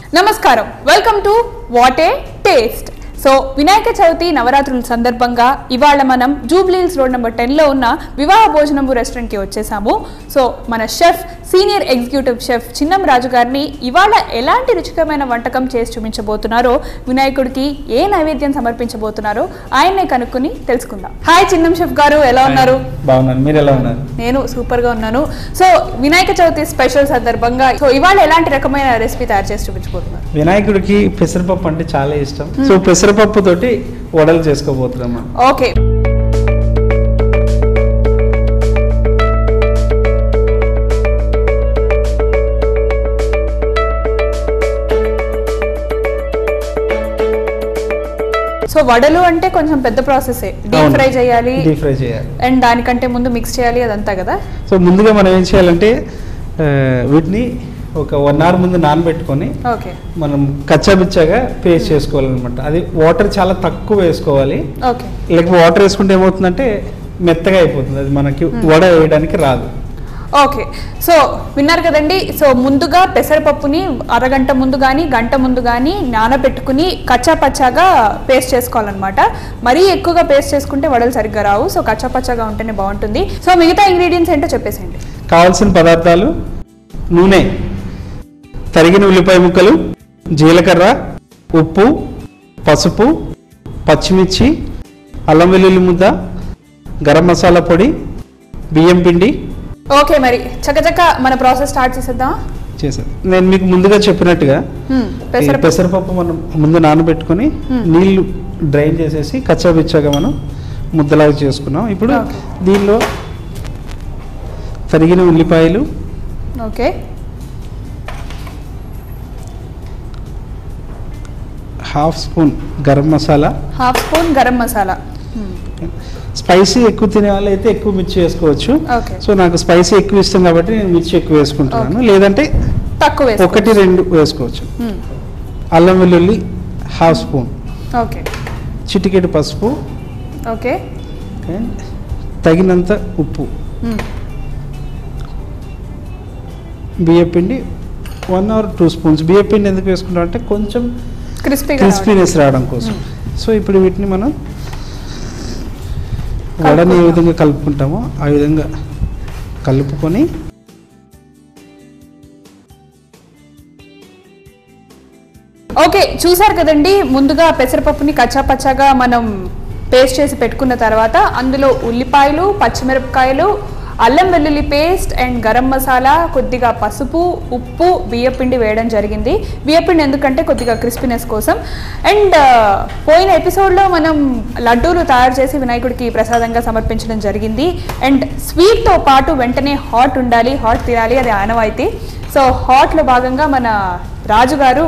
నమస్కారం welcome to what a taste so Vinayaka Chavithi నవరాత్రుల సందర్భంగా ఇవాళ మనం జూబ్లీల్స్ రోడ్ నెంబర్ టెన్లో ఉన్న వివాహ భోజనము రెస్టారెంట్కి వచ్చేసాము సో మన chef senior executive chef Chinnam Raju గారిని ఇవాళ ఎలాంటి రుచికరమైన వంటకం చేసి చూపించబోతున్నారో వినాయకుడికి ఏ నైవేద్యం సమర్పించబోతున్నారో ఆయన్నే కనుక్కొని తెలుసుకుందాం హాయ్ చిన్నం షెఫ్ గారు ఎలా ఉన్నారు బాగున్నాను మీరు ఎలా ఉన్నారు నేను సూపర్ గా ఉన్నాను సో వినాయక చవితి స్పెషల్ సందర్భంగా సో ఇవాళ ఎలాంటి రకమైన రెసిపీ తయారు చేసి చూపించబోతున్నారు వినాయకుడికి పెసరపప్పు అంటే చాలా ఇష్టం సో పెసరపప్పు తోటి వడలు చేసుకోబోతున్నాం మనం ఓకే సో వడలు అంటే కొంచెం పెద్ద ప్రాసెస్ డీప్ అవును. ఫ్రై చేయాలి డీప్ ఫ్రై చేయాలి అండ్ దానికంటే ముందు మిక్స్ చేయాలి అదంతా కదా సో ముందుగా మనం ఏం చేయాలంటే ఆ, వీటిని ఒక వన్ అవర్ ముందు నానబెట్టుకొని ఓకే మనం కచ్చాబిచ్చాగా పేస్ట్ చేసుకోవాలన్నమాట అది వాటర్ చాలా తక్కువ వేసుకోవాలి ఓకే లేకపోతే వాటర్ వేసుకుంటే ఏమవుతుందంటే మెత్తగా అయిపోతుంది అది మనకి వడ వేయడానికి రాదు ఓకే సో విన్నారు కదండి సో ముందుగా పెసరపప్పుని అరగంట ముందు కానీ గంట ముందు కానీ నానబెట్టుకుని కచ్చా పచ్చాగా పేస్ట్ చేసుకోవాలన్నమాట మరీ ఎక్కువగా పేస్ట్ చేసుకుంటే వడలు సరిగ్గా రావు సో కచ్చా పచ్చాగా ఉంటేనే బాగుంటుంది సో మిగతా ఇంగ్రీడియంట్స్ ఏంటో చెప్పేసేయండి కావాల్సిన పదార్థాలు నూనె తరిగిన ఉల్లిపాయ ముక్కలు జీలకర్ర ఉప్పు పసుపు పచ్చిమిర్చి అల్లం వెల్లుల్లి ముద్ద గరం మసాలా పొడి బియ్యం పిండి ఓకే మరి చకచక మన ప్రాసెస్ స్టార్ట్ చేసేద్దాం చేశాను నేను మీకు ముందుగా చెప్పినట్టుగా ఈ పెసరపప్పు పెసరపప్పు మనం ముందు నానబెట్టుకొని Hmm. నీళ్లు డ్రైన్ చేసేసి కచ్చాబిచ్చాగా మనం ముద్దలాగా చేసుకున్నాం ఇప్పుడు Okay. దీనిలో తరిగిన ఉల్లిపాయలు okay half spoon garam masala half spoon garam masala spicy ఎక్కువ తినే వాళ్ళు అయితే ఎక్కువ మిర్చి వేసుకోవచ్చు ఓకే సో నాకు స్పైసీ ఎక్కువ ఇష్టం కాబట్టి నేను మిర్చి ఎక్కువ వేసుకుంటున్నాను లేదంటే తక్కువ వేసుకో ఒకటి రెండు వేసుకోవచ్చు అల్లం వెల్లుల్లి హాఫ్ స్పూన్ ఓకే చిటికెడు పసుపు ఓకే అండ్ తగినంత ఉప్పు బియ్యపిండి వన్ ఆర్ టూ స్పూన్స్ బియ్యపిండి ఎందుకు వేసుకుంటాం అంటే కొంచెం క్రిస్పీగా క్రిస్పీనెస్ రావడం కోసం సో ఇప్పుడు వీటిని మనం వడని ఏ విధంగా కలుపుకుంటామో ఆ విధంగా కలుపుకొని ఓకే చూసారు కదండి ముందుగా పెసరపప్పుని కచ్చాపచ్చాగా మనం పేస్ట్ చేసి పెట్టుకున్న తర్వాత అందులో ఉల్లిపాయలు పచ్చిమిరపకాయలు అల్లం వెల్లుల్లి పేస్ట్ అండ్ గరం మసాలా కొద్దిగా పసుపు ఉప్పు బియ్యపిండి వేయడం జరిగింది బియ్యపిండి ఎందుకంటే కొద్దిగా క్రిస్పీనెస్ కోసం అండ్ పోయిన ఎపిసోడ్లో మనం లడ్డూలు తయారు చేసి వినాయకుడికి ప్రసాదంగా సమర్పించడం జరిగింది అండ్ స్వీట్తో పాటు వెంటనే హాట్ ఉండాలి హాట్ తినాలి అది ఆనవాయితీ సో హాట్లో భాగంగా మన రాజుగారు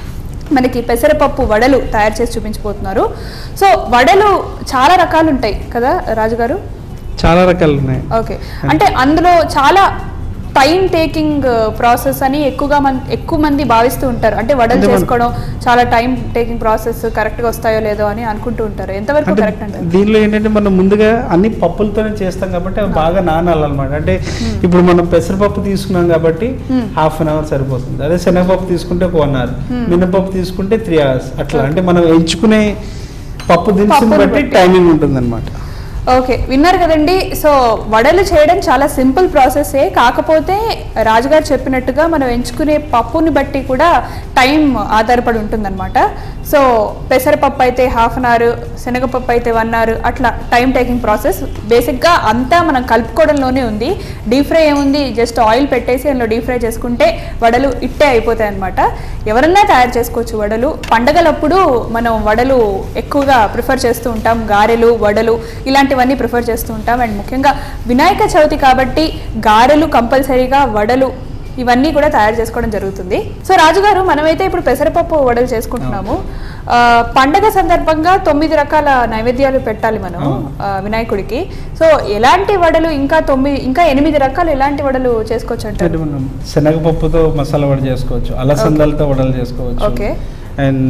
మనకి పెసరపప్పు వడలు తయారు చేసి చూపించబోతున్నారు సో వడలు చాలా రకాలు ఉంటాయి కదా రాజుగారు చాలా రకాలు ఉన్నాయి ఓకే అంటే అందులో చాలా టైం టేకింగ్ ప్రాసెస్ అని ఎక్కువగా మంది ఎక్కువ మంది భావిస్తూ ఉంటారు అంటే వడలు అంటే మన- చేసుకోవడం చాలా టైం టేకింగ్ ప్రాసెస్ కరెక్ట్గా వస్తాయో లేదో అని అనుకుంటూ ఉంటారు ఎంతవరకు అంటే కరెక్ట్ అంటారు దీనిలో ఏంటంటే మనం ముందుగా అన్ని పప్పులతోనే చేస్తాం కాబట్టి అవి బాగా నానాలన్నమాట అంటే ఇప్పుడు మనం పెసరపప్పు తీసుకున్నాం కాబట్టి Hmm. హాఫ్ అన్ అవర్ సరిపోతుంది అదే శనగపప్పు తీసుకుంటే ఒక వన్ అవర్ Hmm. మినపప్పు తీసుకుంటే త్రీ అవర్స్ అట్లా Okay. అంటే మనం ఎంచుకునే పప్పు దినుసుని పప్పుని బట్టి బట్టి. టైమింగ్ ఉంటుంది ఓకే విన్నారు కదండి సో వడలు చేయడం చాలా సింపుల్ ప్రాసెసే కాకపోతే రాజుగారు చెప్పినట్టుగా మనం ఎంచుకునే పప్పుని బట్టి కూడా టైం ఆధారపడి ఉంటుందన్నమాట సో పెసరపప్పు అయితే హాఫ్ అన్ అవర్ శనగపప్పు అయితే వన్ అవర్ అట్లా టైం టేకింగ్ ప్రాసెస్ బేసిక్గా అంతా మనం కలుపుకోవడంలోనే ఉంది డీప్ ఫ్రై ఏముంది జస్ట్ ఆయిల్ పెట్టేసి అందులో డీప్ ఫ్రై చేసుకుంటే వడలు ఇట్టే అయిపోతాయి అనమాట ఎవరన్నా తయారు చేసుకోవచ్చు వడలు పండగలప్పుడు మనం వడలు ఎక్కువగా ప్రిఫర్ చేస్తూ ఉంటాం గారెలు వడలు ఇలాంటివన్నీ ప్రిఫర్ చేస్తూ ఉంటాం అండ్ ముఖ్యంగా వినాయక చవితి కాబట్టి గారెలు కంపల్సరీగా వడలు ఇవన్నీ కూడా తయారు చేసుకోవడం జరుగుతుంది సో రాజుగారు మనమైతే ఇప్పుడు పెసరపప్పు వడలు చేసుకుంటున్నాము ఆ, పండగ సందర్భంగా తొమ్మిది రకాల నైవేద్యాలు పెట్టాలి మనం అవును. ఆ, వినాయకుడికి సో ఎలాంటి వడలు ఇంకా తొమ్మిది ఇంకా ఎనిమిది రకాలు ఎలాంటి వడలు చేసుకోవచ్చు అంటే అంటారు మనం శనగపప్పుతో మసాలా వడ చేసుకోవచ్చు అలసందలతో వడలు చేసుకోవచ్చు Okay. అండ్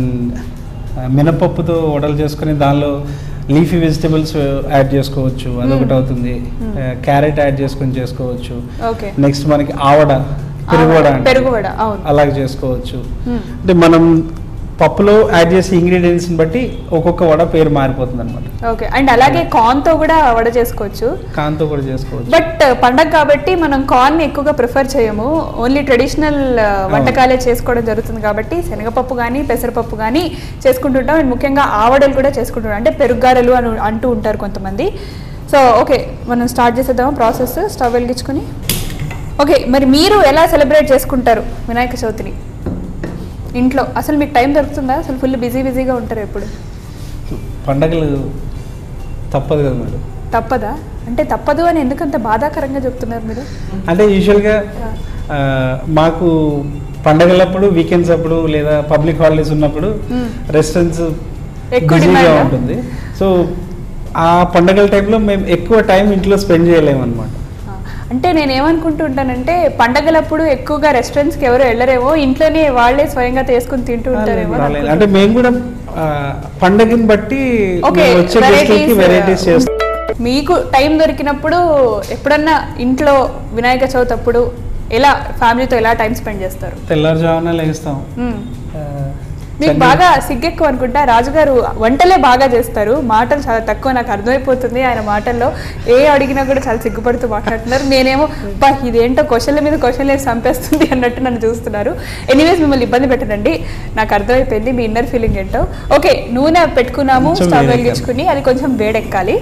మినపప్పుతో వడలు చేసుకుని దానిలో లీఫీ వెజిటబుల్స్ యాడ్ చేసుకోవచ్చు అదొకటి అవుతుంది క్యారెట్ యాడ్ చేసుకొని చేసుకోవచ్చు ఓకే నెక్స్ట్ మనకి ఆవడ పెరుగువడ ఆ, అంటారు. పెరుగువడ అవును అలాగ చేసుకోవచ్చు మ్మ్. అంటే మనం పప్పులో యాడ్ చేసే ఇంగ్రీడియంట్స్ని బట్టి ఒక్కొక్క వడ పేరు మారిపోతుంది అనమాట ఓకే అండ్ అలాగే కార్న్ తో కూడా వడ చేసుకోవచ్చు కాంతో కూడా చేసుకోవచ్చు బట్ పండగ కాబట్టి మనం కార్న్ ఎక్కువగా ప్రిఫర్ చేయము ఓన్లీ ట్రెడిషనల్ వంటకాలే చేసుకోవడం జరుగుతుంది కాబట్టి శనగపప్పు కానీ పెసరపప్పు కానీ చేసుకుంటుంటాం అండ్ ముఖ్యంగా ఆవడలు కూడా చేసుకుంటుంటాం అంటే పెరుగ్గారెలు అని అంటూ ఉంటారు కొంతమంది సో ఓకే మనం స్టార్ట్ చేసేద్దాము ప్రాసెస్ స్టవ్ వెలిగించుకొని ఓకే మరి మీరు ఎలా సెలబ్రేట్ చేసుకుంటారు వినాయక చవితిని ఇంట్లో అసలు మీకు టైం దొరుకుతుందా అసలు ఫుల్ బిజీ బిజీగా ఉంటారు ఎప్పుడు పండగలు తప్పదు కదా మేడం తప్పదా అంటే తప్పదు అని ఎందుకంత బాధాకరంగా చెప్తున్నారు మీరు అంటే యూజువల్గా ఆ, మాకు పండగలప్పుడు వీకెండ్స్ అప్పుడు లేదా పబ్లిక్ హాలిడేస్ ఉన్నప్పుడు మ్మ్. రెస్టారెంట్స్ ఎక్కువ బిజీగా demand ఆ? ఉంటుంది సో ఆ పండగల టైంలో మేము ఎక్కువ టైం ఇంట్లో స్పెండ్ చేయలేము అనమాట ఆ, అంటే నేను ఏమనుకుంటూ ఉంటానంటే పండగలప్పుడు ఎక్కువగా రెస్టారెంట్స్ కి ఎవరు వెళ్ళరేమో ఇంట్లోనే వాళ్ళే స్వయంగా చేసుకుని తింటూ ఉంటారేమో అని అంటే అనుకుంటున్నా. మేము కూడా ఆ, పండగని బట్టి Okay, మేము వచ్చే varieties, గెస్ట్లకి వెరైటీస్ చేస్తాం మీకు టైం దొరికినప్పుడు ఎప్పుడన్నా ఇంట్లో వినాయక చవితి అప్పుడు ఎలా ఫ్యామిలీతో ఎలా టైం స్పెండ్ చేస్తారు తెల్లారుజామున లేస్తాం మ్మ్. ఆ, మీకు చక్కగా- బాగా సిగ్గెక్కువ అనుకుంటా రాజుగారు వంటలే బాగా చేస్తారు మాటలు చాలా తక్కువ నాకు అర్థమైపోతుంది ఆయన మాటల్లో ఏ అడిగినా కూడా చాలా సిగ్గుపడుతూ మాట్లాడుతున్నారు నేనేమో బా ఇదేంటో క్వశ్చన్ల మీద క్వశ్చన్లు వేసి చంపేస్తుంది అన్నట్టు నన్ను చూస్తున్నారు ఎనీవేస్ మిమ్మల్ని ఇబ్బంది పెట్టనండి నాకు అర్థమైపోయింది మీ ఇన్నర్ ఫీలింగ్ ఏంటో ఓకే నూనె పెట్టుకున్నాము కొంచెం స్టవ్ వేడెక్కాలి. వెలిగించుకుని అది కొంచెం వేడెక్కాలి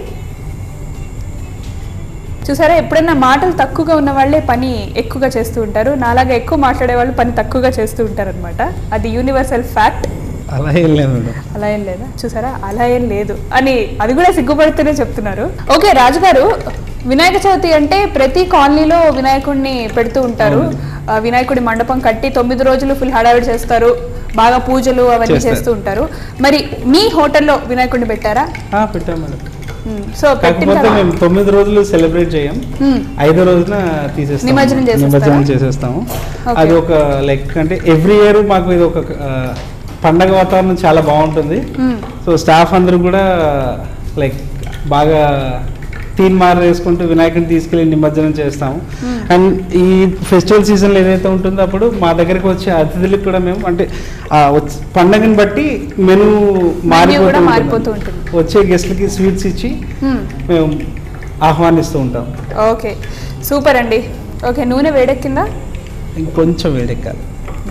చూసారా ఎప్పుడైనా మాటలు తక్కువగా ఉన్న వాళ్ళే పని ఎక్కువగా చేస్తూ ఉంటారు నాలాగా ఎక్కువ మాట్లాడే వాళ్ళు పని తక్కువగా చేస్తూ ఉంటారు అనమాట అది యూనివర్సల్ ఫ్యాక్ట్ అలా ఏం లేదు మేడం అలా ఏం లేదా చూసారా అలా ఏం లేదు అని అది కూడా సిగ్గుపడుతూనే చెప్తున్నారు ఓకే రాజుగారు వినాయక చవితి అంటే ప్రతి కాలనీలో వినాయకుడిని పెడుతూ ఉంటారు ఆ, వినాయకుడి మండపం కట్టి తొమ్మిది రోజులు ఫుల్ హడావిడి చేస్తారు బాగా పూజలు అవన్నీ చేస్తారు. చేస్తూ ఉంటారు మరి మీ హోటల్లో వినాయకుడిని పెట్టారా ఆ, పెట్టాం మేడం మ్మ్. సో పెట్టిన కాకపోతే తర్వాత మేము తొమ్మిది రోజులు సెలబ్రేట్ చేయం మ్మ్. ఐదో రోజున తీసేస్తాం నిమజ్జనం చేసేస్తారా? నిమజ్జనం చేసేస్తాము Okay. అది ఒక లైక్ అంటే ఎవ్రీ ఇయర్ మాకు ఇది ఒక ఆ, పండగ వాతావరణం చాలా బాగుంటుంది మ్మ్. సో స్టాఫ్ అందరూ కూడా లైక్ బాగా తీన్ మార్ వేసుకుంటూ వినాయకుడిని తీసుకెళ్ళి నిమజ్జనం చేస్తాము Hmm. అండ్ ఈ ఫెస్టివల్ సీజన్లో ఏదైతే ఉంటుందో అప్పుడు మా దగ్గరికి వచ్చే అతిథులకు కూడా మేము అంటే ఆ వచ్చి- పండగని బట్టి మెను మారిపోతూ కూడా ఉంటుంది. మారిపోతూ ఉంటుంది. వచ్చే గెస్ట్లకి స్వీట్స్ ఇచ్చి మ్మ్. మేము ఆహ్వానిస్తూ ఉంటాం ఓకే సూపర్ అండి ఓకే నూనె వేడెక్కిందా ఇంకొంచెం వేడెక్కాలి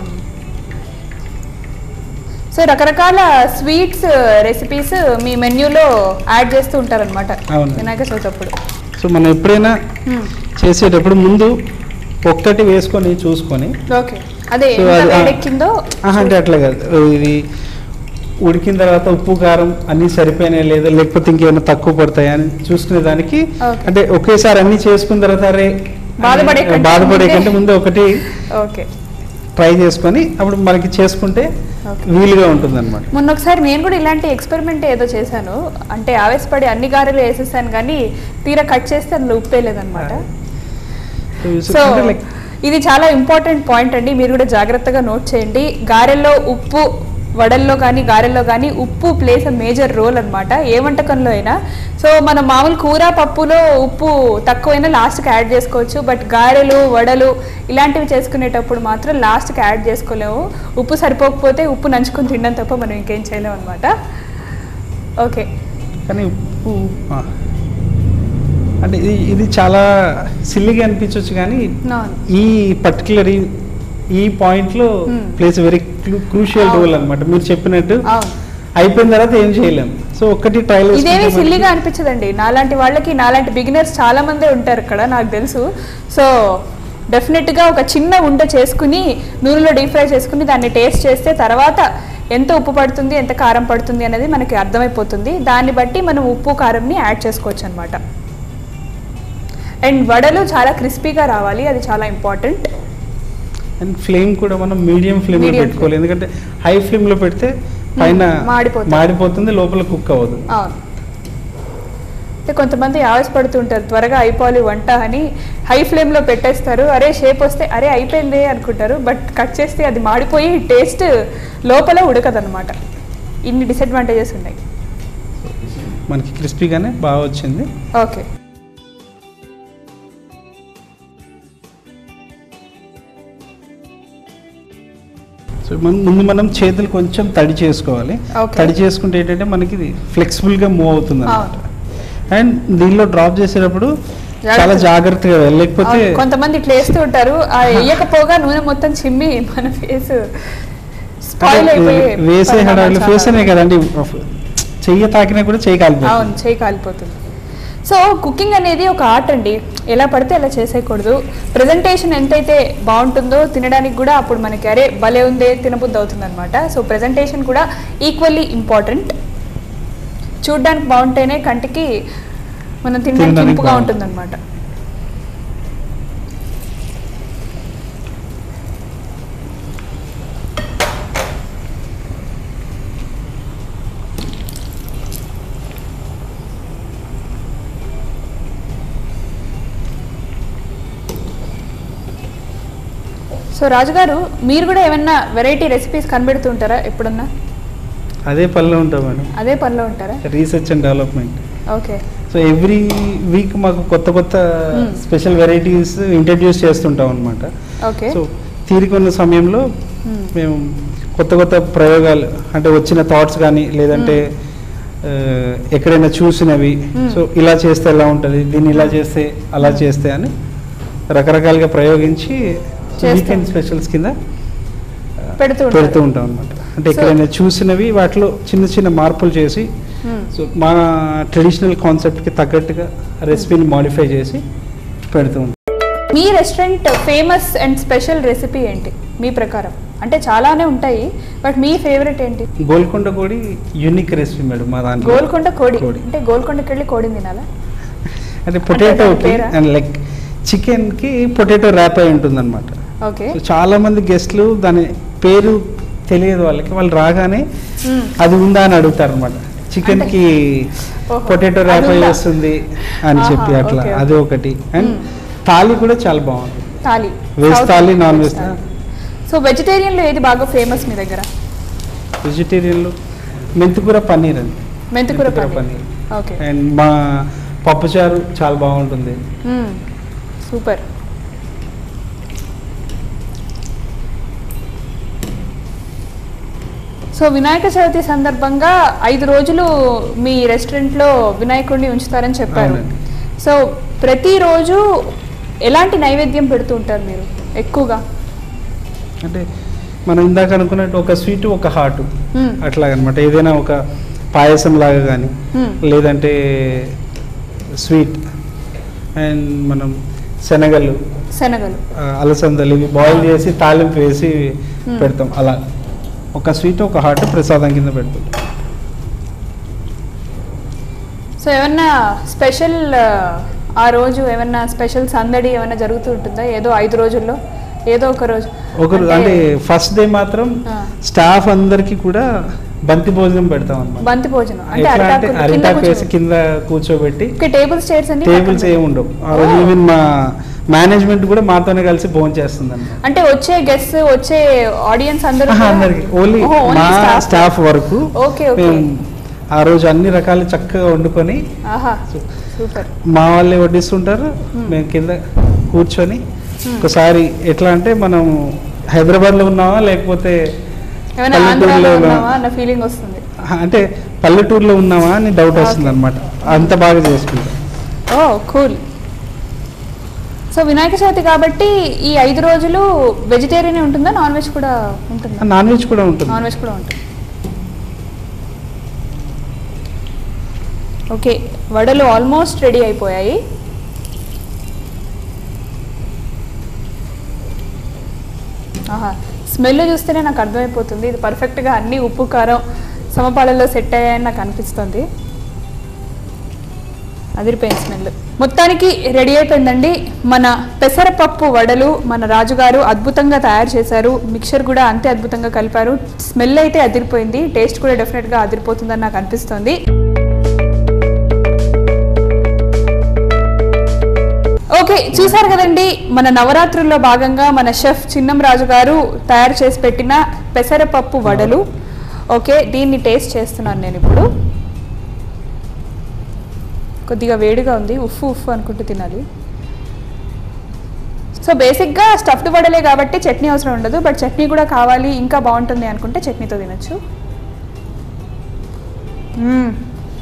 సో రకరకాల స్వీట్స్ రెసిపీస్ మీ మెన్యూలో యాడ్ చేస్తూ ఉంటారనమాట అవును. వినాయక చవితి అప్పుడు సో మనం ఎప్పుడైనా మ్మ్. చేసేటప్పుడు ముందు ఒక్కటి వేసుకొని చూసుకొని ఓకే అదే సో ఎంత అది- ఆ. వేడెక్కిందో ఆహా, అంటే అట్లా కాదు ఇది ఉడికిన తర్వాత ఉప్పు కారం అన్నీ సరిపోయినాయా లేదా లేకపోతే ఇంకేమైనా తక్కువ పడతాయా అని చూసుకునే దానికి Okay. అంటే ఒకేసారి అన్ని చేసుకున్న తర్వాత అరే బాధపడే కంటే బాధపడే ముందే- కంటే ముందు ఒకటి ఓకే ట్రై చేసుకొని అప్పుడు మనకి చేసుకుంటే Okay. వీలుగా ఉంటుంది అనమాట మొన్న ఒకసారి నేను కూడా ఇలాంటి ఎక్స్పెరిమెంట్ ఏదో చేశాను అంటే ఆవేశపడి అన్ని గారెలు వేసేసాను కానీ తీరా కట్ చేస్తే అందులో ఉప్పు వేయలేదన్నమాట సో లైక్ ఇది చాలా ఇంపార్టెంట్ పాయింట్ అండి మీరు కూడా జాగ్రత్తగా నోట్ చేయండి గారెల్లో ఉప్పు వడల్లో కానీ గారెల్లో కానీ ఉప్పు ప్లేస్ అ మేజర్ రోల్ అన్నమాట ఏ వంటకంలో అయినా సో మనం మామూలు కూర పప్పులో ఉప్పు తక్కువైనా లాస్ట్కి యాడ్ చేసుకోవచ్చు బట్ గారెలు వడలు ఇలాంటివి చేసుకునేటప్పుడు మాత్రం లాస్ట్కి యాడ్ చేసుకోలేము ఉప్పు సరిపోకపోతే ఉప్పు నంచుకొని తినడం తప్ప మనం ఇంకేం చేయలేము అనమాట ఓకే కానీ ఉప్పు ఆ. అంటే ఇది ఇది చాలా సిల్లిగా అనిపించవచ్చు కానీ అవును. ఈ పర్టికులర్ ఈ పాయింట్ లో Hmm. ప్లేస్ వెరీ క్రూషియల్ అవును. రోల్ అన్నమాట మీరు చెప్పినట్టు అవును అయిపోయిన తర్వాత ఏం చేయలేం సో ఒక్కటి ట్రయల్ ఇదేమీ సిల్లీగా అనిపించదండి నాలాంటి వాళ్ళకి నాలాంటి బిగినర్స్ చాలా మందే ఉంటారు ఇక్కడ నాకు తెలుసు సో డెఫినెట్గా ఒక చిన్న ఉండ చేసుకుని నూనెలో డీప్ ఫ్రై చేసుకుని దాన్ని టేస్ట్ చేస్తే తర్వాత ఎంత ఉప్పు పడుతుంది ఎంత కారం పడుతుంది అనేది మనకి అర్థమైపోతుంది దాన్ని బట్టి మనం ఉప్పు కారంని యాడ్ చేసుకోవచ్చు అనమాట అండ్ వడలు చాలా క్రిస్పీగా రావాలి అది చాలా ఇంపార్టెంట్ అండ్ ఫ్లేమ్ కూడా మనం మీడియం ఫ్లేమ్ లో Medium పెట్టుకోవాలి ఎందుకంటే హై ఫ్లేమ్ లో పెడితే పైన మాడిపోతుంది. మాడిపోతుంది లోపల కుక్ అవ్వదు అవును అంటే కొంతమంది ఆవేశపడుతుంటారు త్వరగా అయిపోవాలి వంట అని హై ఫ్లేమ్లో పెట్టేస్తారు అరే షేప్ వస్తే అరే అయిపోయింది అనుకుంటారు బట్ కట్ చేస్తే అది మాడిపోయి టేస్ట్ లోపల ఉడకదన్నమాట ఇన్ని డిసడ్వాంటేజెస్ ఉన్నాయి మనకి క్రిస్పీగానే బాగా వచ్చింది సో మనం ముందు మనం చేతులు కొంచెం తడి చేసుకోవాలి Okay. తడి చేసుకుంటే ఏంటంటే మనకి ఇది ఫ్లెక్సిబుల్గా మూవ్ అవుతుంది అనమాట అవును. అండ్ దీనిలో డ్రాప్ చేసేటప్పుడు జాగ్రత్త. చాలా జాగ్రత్తగా వెళ్ళాలి. లేకపోతే అవును, కొంతమంది ఇట్లా వేస్తూ ఉంటారు ఆ వేయకపోగా నూనె మొత్తం చిమ్మి మన ఫేస్ స్పాయిల్ అంటే అయిపోయి వేసే పరిణామాలు హడావిడి చాలా ఫేస్ అనే కదండి చెయ్యి తాకినా కూడా చేయి అవును కాలిపోతుంది చేయి కాలిపోతుంది సో కుకింగ్ అనేది ఒక ఆర్ట్ అండి ఎలా పడితే అలా చేసేయకూడదు ప్రజెంటేషన్ ఎంతైతే బాగుంటుందో తినడానికి కూడా అప్పుడు మనకి అరే భలే ఉందే తినబుద్ధి అవుతుంది అనమాట సో ప్రజెంటేషన్ కూడా ఈక్వల్లీ ఇంపార్టెంట్ చూడ్డానికి బాగుంటేనే కంటికి మనం తినడానికి తినడానికి ఇంపుగా బాగుంటుంది. ఉంటుంది అనమాట సో రాజుగారు మీరు కూడా ఏమన్నా వెరైటీ రెసిపీస్ కనిపెడుతుంటారా ఎప్పుడన్నా అదే పనిలో ఉంటాం మేడం అదే పనిలో ఉంటారా research and development okay so every week మాకు కొత్త కొత్త Hmm. స్పెషల్ వెరైటీస్ ఇంట్రడ్యూస్ చేస్తుంటాం అనమాట ఓకే సో తీరికొన్న సమయంలో Hmm. మేము కొత్త కొత్త ప్రయోగాలు అంటే వచ్చిన థాట్స్ కానీ లేదంటే ఆ, ఎక్కడైనా చూసినవి Hmm. సో ఇలా చేస్తే ఎలా ఉంటుంది దీన్ని ఇలా చేస్తే అలా చేస్తే అని రకరకాలుగా ప్రయోగించి చేస్తాం. వీకెండ్ స్పెషల్స్ కింద పెడుతూ ఉంటారు. పెడుతూ ఉంటాం అనమాట అంటే So- ఎక్కడైనా చూసినవి వాటిలో చిన్న చిన్న మార్పులు చేసి Hmm. సో మా ట్రెడిషనల్ కాన్సెప్ట్కి తగ్గట్టుగా రెసిపీని మాడిఫై చేసి పెడుతూ ఉంటాం మీ restaurant famous and special recipe ఏంటి మీ ప్రకారం అంటే చాలానే ఉంటాయి బట్ మీ ఫేవరెట్ ఏంటి గోల్కొండ కోడి యూనిక్ రెసిపీ మేడం మా దాంట్లో గోల్కొండ కోడి కోడి. అంటే గోల్కొండకి వెళ్ళి కోడిని తినాలా అంటే పొటాటోకి పేరా? అండ్ లైక్ చికెన్కి పొటాటో ర్యాప్ అయి ఉంటుంది అనమాట ఓకే సో చాలా మంది గెస్ట్లు దాని పేరు తెలియదు వాళ్ళకి వాళ్ళు రాగానే Hmm. అది ఉందా అని అడుగుతారు అనమాట చికెన్ కి ఓహో, పొటాటో అది ర్యాప్ అయి ఉందా? వస్తుంది అని ఆహా, చెప్పి అట్లా ఓకే, అది ఓకే. ఒకటి అండ్ Hmm. థాలీ కూడా చాలా బాగుంది thali Veg South thali, Indian non veg veg thali. Thali. So వెజిటేరియన్లో ఏది బాగా ఫేమస్ మీ దగ్గర వెజిటేరియన్లో మెంతికూర పన్నీర్ అండి మెంతికూర మెంతికూర పన్నీర్ ఓకే అండ్ మా పప్పుచారు చాలా బాగుంటుంది సూపర్ సో వినాయక చవితి సందర్భంగా ఐదు రోజులు మీ రెస్టారెంట్లో వినాయకుడిని ఉంచుతారని చెప్పారు అవునండి. సో ప్రతిరోజు ఎలాంటి నైవేద్యం పెడుతూ ఉంటారు మీరు ఎక్కువగా అంటే మనం ఇందాక అనుకున్నట్టు ఒక స్వీట్ ఒక హాట్ మ్మ్. అట్లా అనమాట ఏదైనా ఒక పాయసం లాగా కానీ మ్మ్. లేదంటే స్వీట్ అండ్ మనం శనగలు శనగలు ఆ, అలసందలు ఇవి బాయిల్ చేసి తాలింపు వేసి మ్మ్. పెడతాం అలా ఒక స్వీట్ ఒక హాట్ ప్రసాదం కింద పెడతాం సో ఏమన్నా స్పెషల్ ఆ రోజు ఏమన్నా స్పెషల్ సందడి ఏమన్నా జరుగుతూ ఉంటుందా ఏదో ఐదు రోజుల్లో ఏదో ఒక రోజు ఒకరు అంటే ఫస్ట్ డే మాత్రం ఆ. స్టాఫ్ అందరికి కూడా బంతి భోజనం పెడతాం అన్నమాట బంతి భోజనం అంటే ఎట్లా అంటే అరిటాకు కింద అరిటాకు వేసి కూర్చోబెట్టి. కింద కూర్చోబెట్టి ఓకే టేబుల్స్ చైర్స్ అన్ని టేబుల్స్ పక్కన ఏమి ఉండవు ఆ రోజు ఓ. ఈవెన్ మా మేనేజ్మెంట్ కూడా మాతోనే కలిసి భోజనం చేస్తుంది అన్నమాట అంటే వచ్చే గెస్ట్ వచ్చే ఆడియన్స్ అందరూ ఆహా, కూడా- అందరికి ఓన్లీ ఓహో, only మా staff. స్టాఫ్ వరకు ఓకే ఓకే మేము ఆ రోజు అన్ని రకాలు చక్కగా వండుకొని ఆహా సూపర్ మా వాళ్ళే వడ్డిస్తుంటారు మేము కింద కూర్చొని ఒకసారి ఎట్లా అంటే మనం హైదరాబాద్లో ఉన్నామా లేకపోతే ఏమైనా పల్లెటూరులో ఆంధ్రాలో ఉన్నా- ఉన్నావా అన్న ఫీలింగ్ వస్తుంది అంటే పల్లెటూరులో ఉన్నామా అని డౌట్ వస్తుంది అనమాట అంత బాగా చేసుకుంటాం oh cool so Vinayaka Chavithi కాబట్టి ఈ ఐదు రోజులు వెజిటేరియన్ ఉంటుందా నాన్ వెజ్ కూడా ఉంటుందా నాన్ వెజ్ కూడా ఉంటుంది నాన్ వెజ్ కూడా ఉంటుంది ఓకే వడలు ఆల్మోస్ట్ రెడీ అయిపోయాయి ఆహా స్మెల్ చూస్తేనే నాకు అర్థమైపోతుంది ఇది పర్ఫెక్ట్గా అన్ని ఉప్పు కారం సమపాలలో సెట్ అయ్యాయని నాకు అనిపిస్తుంది అదిరిపోయింది స్మెల్ మొత్తానికి రెడీ అయిపోయిందండి మన పెసరపప్పు వడలు మన రాజుగారు అద్భుతంగా తయారు చేశారు మిక్చర్ కూడా అంతే అద్భుతంగా కలిపారు స్మెల్ అయితే అదిరిపోయింది టేస్ట్ కూడా డెఫినెట్గా అదిరిపోతుందని నాకు అనిపిస్తుంది ఓకే చూసారు కదండి మన నవరాత్రుల్లో భాగంగా మన షెఫ్ చిన్నం రాజు గారు తయారు చేసి పెట్టిన పెసరపప్పు వడలు ఓకే దీన్ని టేస్ట్ చేస్తున్నాను నేను ఇప్పుడు కొద్దిగా వేడిగా ఉంది ఉఫ్ఫు ఉఫ్ఫు అనుకుంటూ తినాలి సో బేసిక్గా స్టఫ్డ్ వడలే కాబట్టి చట్నీ అవసరం ఉండదు బట్ చట్నీ కూడా కావాలి ఇంకా బాగుంటుంది అనుకుంటే చట్నీతో తినొచ్చు మ్మ్.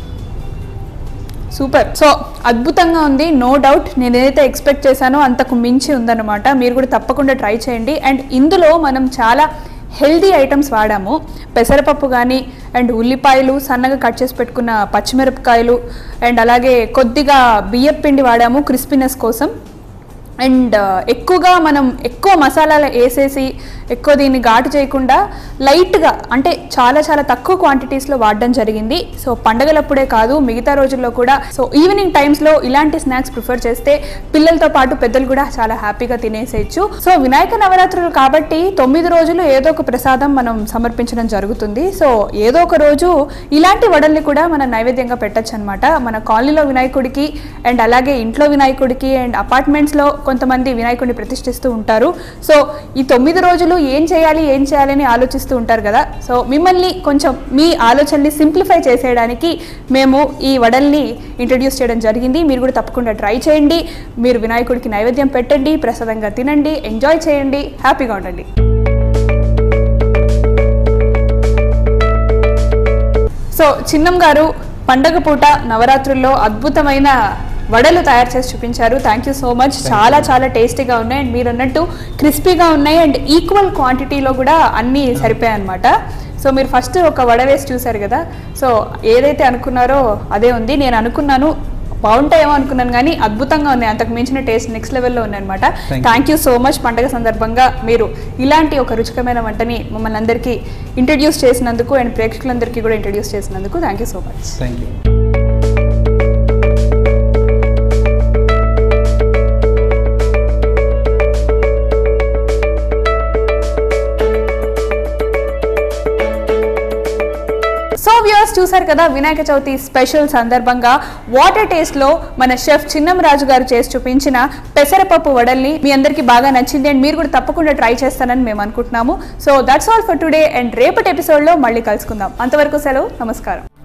సూపర్ సో అద్భుతంగా ఉంది నో డౌట్ నేను ఏదైతే ఎక్స్పెక్ట్ చేశానో అంతకు మించి ఉందన్నమాట మీరు కూడా తప్పకుండా ట్రై చేయండి అండ్ ఇందులో మనం చాలా హెల్దీ ఐటమ్స్ వాడాము పెసరపప్పు కానీ అండ్ ఉల్లిపాయలు సన్నగా కట్ చేసి పెట్టుకున్న పచ్చిమిరపకాయలు అండ్ అలాగే కొద్దిగా బియ్యపు పిండి వాడాము క్రిస్పీనెస్ కోసం అండ్ ఎక్కువగా మనం ఎక్కువ మసాలాలు వేసేసి ఎక్కువ దీన్ని ఘాటు చేయకుండా లైట్గా అంటే చాలా చాలా తక్కువ క్వాంటిటీస్లో వాడడం జరిగింది సో పండగలప్పుడే కాదు మిగతా రోజుల్లో కూడా సో ఈవినింగ్ టైమ్స్లో ఇలాంటి స్నాక్స్ ప్రిఫర్ చేస్తే పిల్లలతో పాటు పెద్దలు కూడా చాలా హ్యాపీగా తినేసేయచ్చు సో వినాయక నవరాత్రులు కాబట్టి తొమ్మిది రోజులు ఏదో ఒక ప్రసాదం మనం సమర్పించడం జరుగుతుంది సో ఏదో ఒక రోజు ఇలాంటి వడల్ని కూడా మనం నైవేద్యంగా పెట్టచ్చు అనమాట మన కాలనీలో వినాయకుడికి అండ్ అలాగే ఇంట్లో వినాయకుడికి అండ్ అపార్ట్మెంట్స్లో కొంతమంది వినాయకుడిని ప్రతిష్ఠిస్తూ ఉంటారు సో ఈ తొమ్మిది రోజులు ఏం చేయాలి ఏం చేయాలని ఆలోచిస్తూ ఉంటారు కదా సో మిమ్మల్ని కొంచెం మీ ఆలోచనని సింప్లిఫై చేసేయడానికి మేము ఈ వడల్ని ఇంట్రడ్యూస్ చేయడం జరిగింది మీరు కూడా తప్పకుండా ట్రై చేయండి మీరు వినాయకుడికి నైవేద్యం పెట్టండి ప్రసాదంగా తినండి ఎంజాయ్ చేయండి హ్యాపీగా ఉండండి సో చిన్నం గారు పండగ పూట నవరాత్రుల్లో అద్భుతమైన వడలు తయారు చేసి చూపించారు థ్యాంక్ యూ సో మచ్ చాలా చాలా టేస్టీగా ఉన్నాయి అండ్ మీరు అన్నట్టు క్రిస్పీగా ఉన్నాయి అండ్ ఈక్వల్ క్వాంటిటీలో కూడా అన్నీ సరిపోయాయి అనమాట సో మీరు ఫస్ట్ ఒక వడ వేసి చూశారు కదా సో ఏదైతే అనుకున్నారో అదే ఉంది నేను అనుకున్నాను బాగుంటాయేమో అనుకున్నాను కానీ అద్భుతంగా ఉన్నాయి అంతకు మించిన టేస్ట్ నెక్స్ట్ లెవెల్లో ఉన్నాయి అనమాట Thank you. Thank you so much పండగ సందర్భంగా మీరు ఇలాంటి ఒక రుచికరమైన వంటని మమ్మల్ని అందరికీ ఇంట్రడ్యూస్ చేసినందుకు అండ్ ప్రేక్షకులందరికీ కూడా ఇంట్రడ్యూస్ చేసినందుకు thank you so much thank you so viewers చూసారు కదా వినాయక చవితి స్పెషల్ సందర్భంగా వాటర్ టేస్ట్ లో మన షెఫ్ చిన్నం రాజు గారు చేసి చూపించిన పెసరపప్పు వడల్ని మీ అందరికీ బాగా నచ్చింది అండ్ మీరు కూడా తప్పకుండా ట్రై చేస్తానని మేము అనుకుంటున్నాము so that's all for today and రేపటి ఎపిసోడ్ లో మళ్ళీ కలుసుకుందాం అంతవరకు సెలవు నమస్కారం